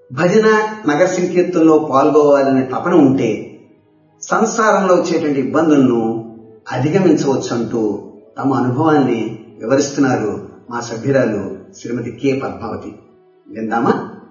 భజన నగర సంకీర్తనలో పాల్గొవాలనే తపన ఉంటే సంసారంలో వచ్చేటువంటి ఇబ్బందులను అధిగమించవచ్చు అంటూ తమ అనుభవాన్ని వివరిస్తున్నారు మా సభ్యురాలు శ్రీమతి కె పద్మావతి విందామా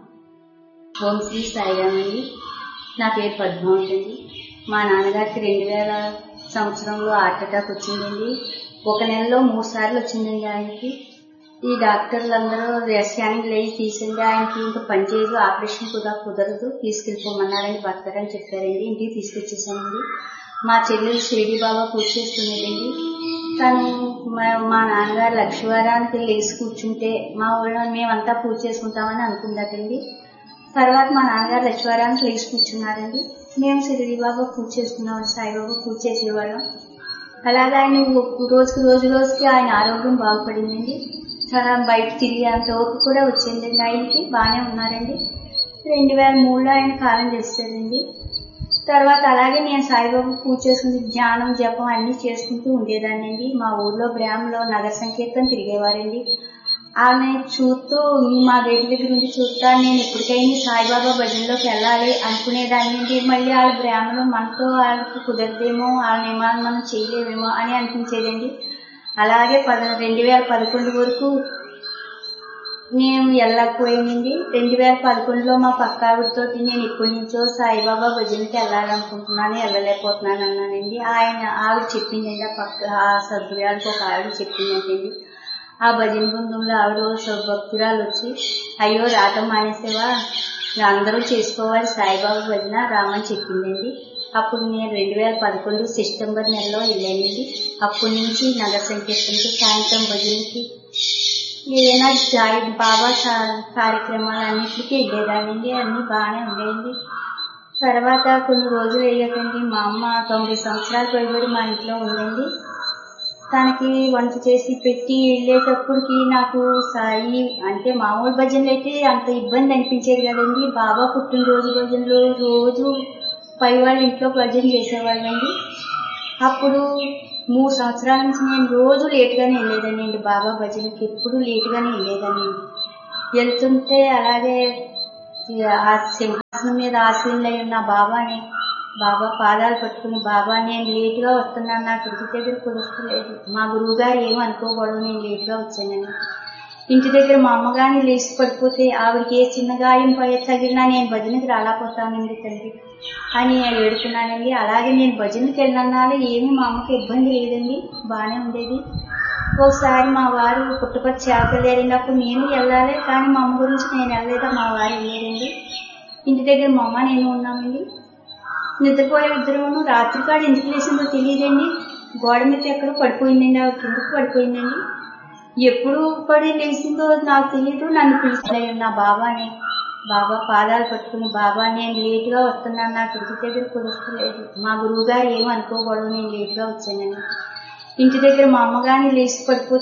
ఓం శ్రీ సాయిరామ్ అండి నా పేరు పద్మావతి అండి మా నాన్నగారికి రెండు వేల సంవత్సరంలో హార్ట్ అటాక్ వచ్చిందండి ఒక నెలలో మూడు సార్లు వచ్చిందండి ఆయనకి ఈ డాక్టర్లు అందరూ స్కానింగ్ లేచి తీసింది ఆయనకి ఇంకా పని చేయదు ఆపరేషన్ కూడా కుదరదు తీసుకెళ్ళిపోమన్నారని భర్త అని చెప్పారండి ఇంటికి తీసుకొచ్చేసానండి మా చెల్లెలు షిరిడి బాబా పూజ చేస్తున్నదండి తను మా- మా నాన్నగారు లక్ష్మీవారానికి లేచి కూర్చుంటే మా ఊళ్ళో మేమంతా పూజ చేసుకుంటామని అనుకుందటండి తర్వాత మా నాన్నగారు లక్ష్మీవారానికి లేచి కూర్చున్నారండి మేము షిరిడి బాబా పూజ చేసుకున్నాం సాయిబాబా పూజ చేసేవాళ్ళం అలాగే ఆయన ఒ- రోజుకి రోజు రోజుకి ఆయన ఆరోగ్యం బాగుపడిందండి చాలా బయట తిరిగి అంత ఓపిక కూడా వచ్చిందండి ఆయనకి బాగానే ఉన్నారండి రెండు వేల మూడులో ఆయన కాలం చేస్తారండి తర్వాత అలాగే నేను సాయిబాబా పూజ చేసుకుని ధ్యానం జపం అన్ని చేసుకుంటూ ఉండేదానండి మా ఊర్లో గ్రామంలో నగర సంకీర్తన తిరిగేవారండి ఆమె చూస్తూ మా దగ్గర దగ్గర ఉండి చూస్తా నేను ఎప్పటికైనా సాయిబాబా భజనలోకి వెళ్ళాలి అనుకునేదాన్ని మళ్ళీ వాళ్ళ బ్రాహ్మణం మనతో వాళ్ళకి కుదరదేమో వాళ్ళ నియమాలు మనం చేయలేమేమో అని అనిపించేదండి అలాగే పద రెండు వేల పదకొండు వరకు నేను వెళ్ళకపోయానండి రెండు వేల పదకొండులో మా పక్క ఆవిడతో నేను ఇప్పటి నుంచో సాయిబాబా భజనకి వెళ్ళాలనుకుంటున్నాను వెళ్ళలేకపోతున్నాను అన్నానండి ఆయన ఆవిడ చెప్పిందండి ఆ పక్క ఆ సభ్యురాలకు ఒక ఆవిడ చెప్పిందండి ఆ భజన బృందంలో ఆవిడ ఓ భక్తురాలు వచ్చి అయ్యో రావటం మానేసేవా అందరూ చేసుకోవాలి సాయిబాబా భజన రామని చెప్పిందండి అప్పుడు నేను రెండు వేల పదకొండు సెప్టెంబర్ నెలలో వెళ్ళానండి అప్పటి నుంచి నగర సంకీర్తనకి సాయంత్రం భజనకి ఏదైనా సాయి బాబా సా- కార్యక్రమాలు అన్నిటికీ వెళ్ళేదానండి అన్ని బాగానే ఉండేయండి తర్వాత కొన్ని రోజులు అయ్యాకండి మా అమ్మ తొంభై సంవత్సరాలు పైబడి మా ఇంట్లో ఉందండి తనకి వంట చేసి పెట్టి వెళ్ళేటప్పటికి నాకు సాయి అంటే మామూలు భజనలు అయితే అంత ఇబ్బంది అనిపించేది కదండి బాబా పుట్టినరోజు భజనలు రోజు పై వాళ్ళ ఇంట్లో భజన చేసేవాళ్ళండి అప్పుడు మూడు సంవత్సరాల నుంచి నేను రోజు లేట్గానే వెళ్ళేదానండి బాబా భజనకి ఎప్పుడు లేట్గానే వెళ్ళేదానండి వెళ్తుంటే అలాగే ఇక ఆ సింహాసనం మీద ఆశీనులై ఉన్న బాబాని బాబా పాదాలు పట్టుకుని బాబా నేను లేటుగా వస్తున్నాను నాకు ఇంటి దగ్గర కుదరలేదు మా గురువు గారు ఏమనుకోకూడదు నేను లేటుగా వచ్చానని ఇంటి దగ్గర మా అమ్మగారిని లేచి పడిపోతే ఆవిడకి ఏ చిన్న గాయం పడే తగిలినా నేను భజనకి రాలేకపోతానండి తండ్రి అని ఏడుకున్నానండి అలాగే నేను భజనకి వెళ్ళినాలు ఏమీ మా అమ్మకి ఇబ్బంది లేదండి బాగానే ఉండేది ఒకసారి మా వారు పుట్టపర్తి చేపలు వెళ్ళినప్పుడు నేను వెళ్ళాలి కానీ మా అమ్మ గురించి నేను వెళ్ళలేదా మా వారు వెళ్ళలేదండి ఇంటి దగ్గర మా అమ్మ నేను ఉన్నామండి నిద్రపోయే ఇద్దరును రాత్రికాడ ఎందుకు లేచిందో తెలియదండి గోడ మీద ఎక్కడో పడిపోయిందండి ఆవిడ కిందకు పడిపోయిందండి ఎప్పుడు పడి లేచిందో నాకు తెలియదు నన్ను పిలుస్తున్నాయి నా బాబాని బాబా పాదాలు పట్టుకుని బాబా నేను లేటుగా వస్తున్నాను నాకు ఇంటి దగ్గర కుదరలేదు మా గురువు గారు ఏమనుకోకూడదు నేను లేటుగా వచ్చానని ఇంటి దగ్గర మా అమ్మగారిని లేచి పడిపోతే